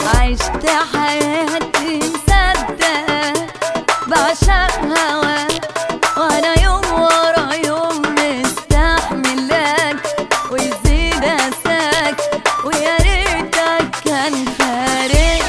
عشت حياتي مصدقة بعشق هواك وانا يوم ورا يوم مستحملاك ويزيد اساك ويا ريتك كان فارق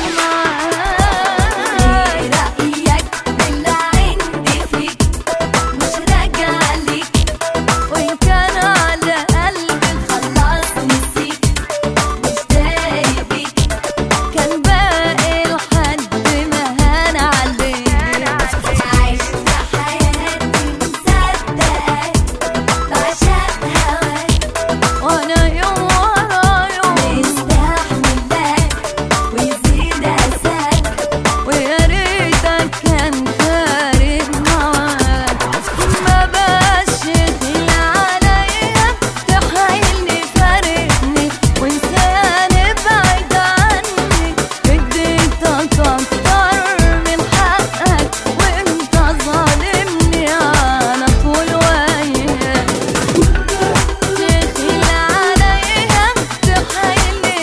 معاك رأيك باللي عندي فيك مش راجع ليك وإن كان على قلبي خلاص نسيك مش دايق بيك كان باقي لحد ما هان عليك عشت حياتي مصدقاك بعشق هواك وانا يوم ورا يوم مستحملاك ويزيد اساك ويا ريتك كان فارق معاك ما بقاش يغلى عليا تحايلني فارقني وانساني بعيد عني اديتك اكتر من حقك وانت ظالمني على طول وياك تغلى عليا تحايلني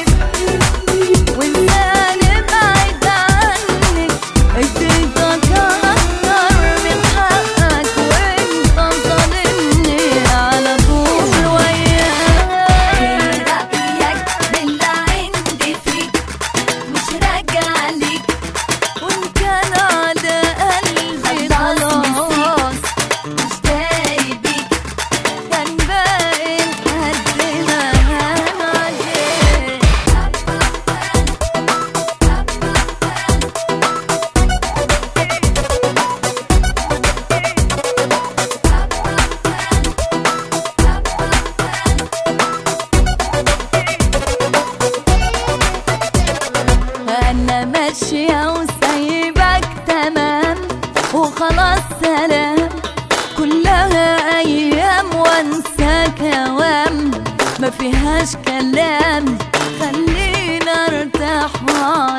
وانساني بعيد عني اديتك اكتر من حقك وانت ظالمني على طول وياك رأيك باللي عندي فيك مش راجع ليك وان كان على قلبي خلاص مش دايق بيك كان باقي لحد ما هان عليك انا ماشية وسايبك تمام وخلاص سلام كلها ايام وانساك اوام ما فيهاش كلام خلينا ارتاح